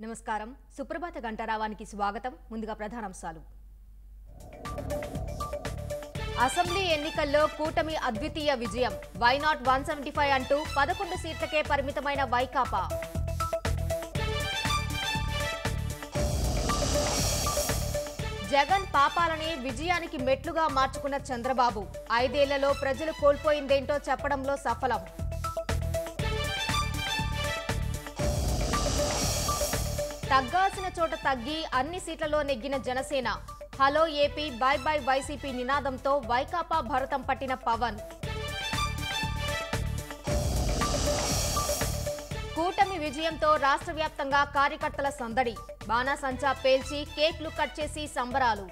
నమస్కారం సుప్రభాత గంటారావానికి స్వాగతం ముందుగా ప్రధానాంశాలు అసెంబ్లీ ఎన్నికల్లో కూటమి అద్వితీయ విజయం వైనాట్ వన్ సెవెంటీ ఫైవ్ అంటూ పదకొండు సీట్లకే పరిమితమైన వైకాపా జగన్ పాపాలని విజయానికి మెట్లుగా మార్చుకున్న చంద్రబాబు ఐదేళ్లలో ప్రజలు కోల్పోయిందేంటో చెప్పడంలో సఫలం తగ్గాల్సిన చోట తగ్గి అన్ని సీట్లలో నెగ్గిన Janasena hello AP bye bye YCP నినాదంతో వైకాపా భరతం పట్టిన పవన్ కూటమి విజయంతో రాష్ట్ర వ్యాప్తంగా కార్యకర్తల సందడి బాణాసంచా పేల్చి కేక్లు కట్ చేసి సంబరాలు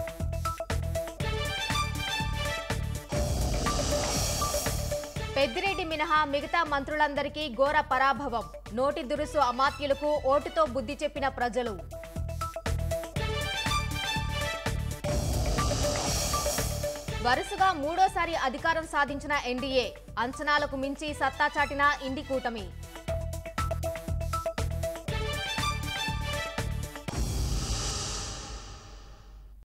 పెద్దిరెడ్డి మినహా మిగతా మంత్రులందరికీ ఘోర పరాభవం నోటి దురుసు అమాత్యులకు ఓటుతో బుద్ధి చెప్పిన ప్రజలు వరుసగా మూడోసారి అధికారం సాధించిన ఎన్డీఏ అంచనాలకు మించి సత్తా చాటిన ఇండి కూటమి